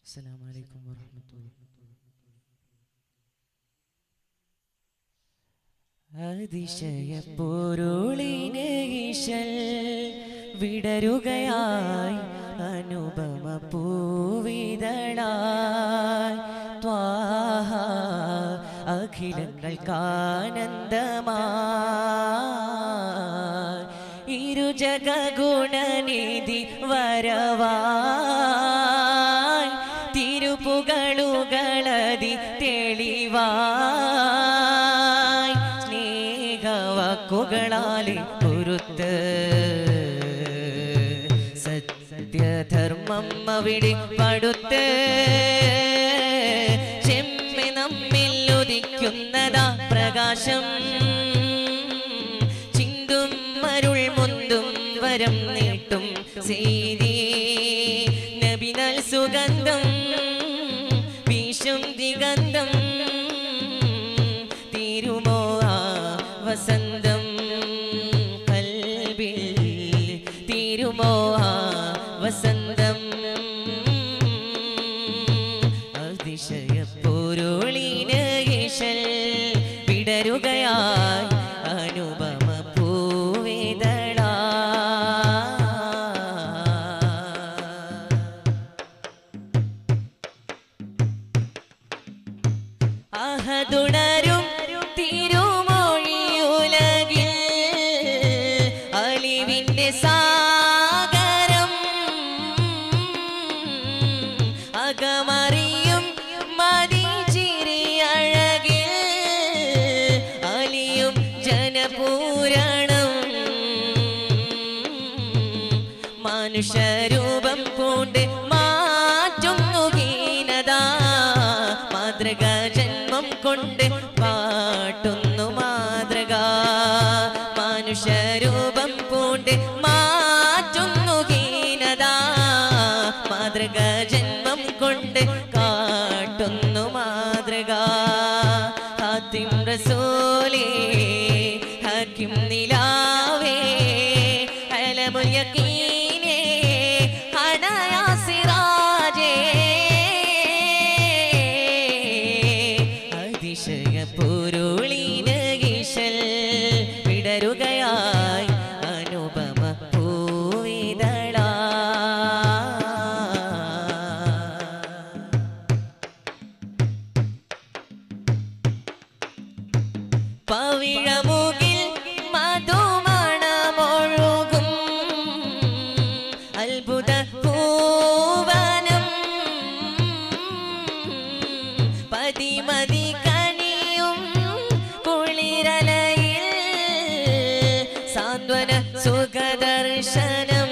السلام عليكم ورحمة الله അതിശയപ്പൊരുളിന് ഈശൽ വിടരുകയായി അനുപമ പൂവിതളായി ത്വാഹ അഖിലങ്ങൾക്കാനന്ദമായി ഇരുജഗുണനിധി വരവായി തിരുപുകളുകളതി തെളിവായി സ്നേഹവാക്കുകളാലെ പൊരുത്ത് സത്യധർമ്മം അവിടെ പടുത്ത് ചെമ്മി നമ്മിൽ ഉദിക്കുന്നതാ പ്രകാശം ചിന്തും മരുൾ മുന്തും വരം നീട്ടും സീതി നബിനൽ സുഗന്ധം വീശും ദിഗന്ധം തീരുമോ ആ വസന്തം കൽബിൽ തീരുമോ ആ വസന്തം അതിശയ പൊരുളിന് ഈശൽ വിടരുകയായി അനുപമ പൂവിതളാ അഹതുണരും തിരുമൊഴിയുലകിൽ അലിവിന്റെ സാഗരം അകമറിയും മതിചിരിയഴകിൽ അലിയും ജനപൂരണം മനുഷ്യരൂപം പൂണ്ട് മാറ്റുന്നു ഹീനതാ മാതൃക ജന്മം കൊണ്ട് പാട്ടുന്നു മാതൃക മനുഷ്യരൂപം പൂണ്ട് മാറ്റുന്നു ഹീനതാ മാതൃക ജന്മം കൊണ്ട് കാട്ടുന്നു മാതൃക ഹാത്തിം റസൂലേ ഹക്കിം നിലാവേ അലമുൽ യഖീനേ ഹണയാ സിറാജേ അതിശയ പൊരുളിന് ഈശൽ വിടരുകയായി അനുപമ പൂവിതളാ പവിഴമുകിൽ മധുമണമൊഴുകും അത്ഭുത പൂവനം പതിമതി കനിയും കുളിരലയിൽ സാന്ത്വന സുഖദർശനം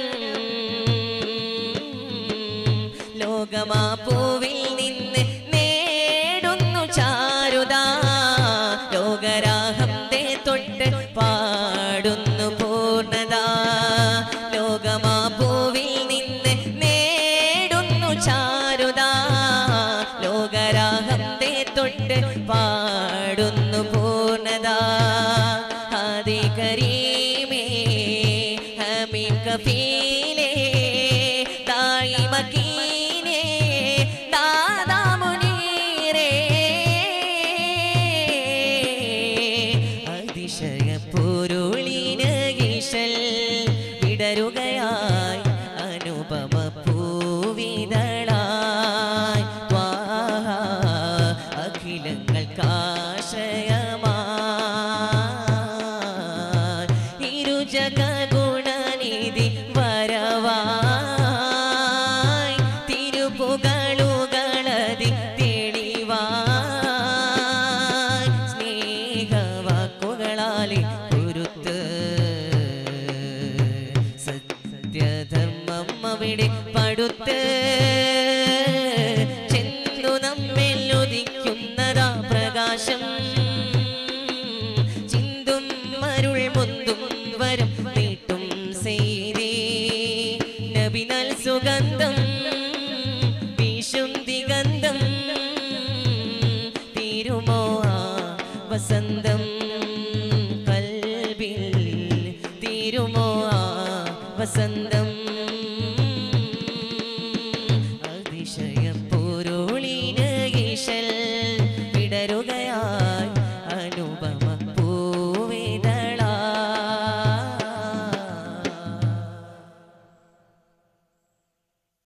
ലോകമാ പൂവിൽ നിന്ന് നേടുന്നു ചാരുതാ ലോകരാഹം തേ തൊട്ട് പാടുന്നു പൂർണ്ണത ലോകമാ പൂവിൽ നിന്ന് നേടുന്നു ചാരുതാ ലോകരാഹം തേ തൊട്ട് പാടുന്നു പൂർണ്ണത ആദി കരീമേ ഹമീം കഫീലേ ദായി മക്കീനേ ദാദാ മുനീരേ അതിശയ പൊരുളിന് ഈശൽ വിടരുകയായി അനുപമ പൂവിതളായി ത്വാഹ അഖിലങ്ങൾക്കാശയമായി ഇരുജഗുണനിധി വരവായി തിരുപ്പുകളുകളതി തെളിവായി സ്നേഹവാക്കുകളാലെ പൊരുത്ത് സത്യധർമ്മം അവിടെ പടുത്ത് ചെന്നു നമ്മിൽ ഉദിക്കുന്നതാ പ്രകാശം ചിന്തും മരുൾ മുന്തും വരം നീട്ടും സെയ്തേ നബിനാൽ സുഗന്ധം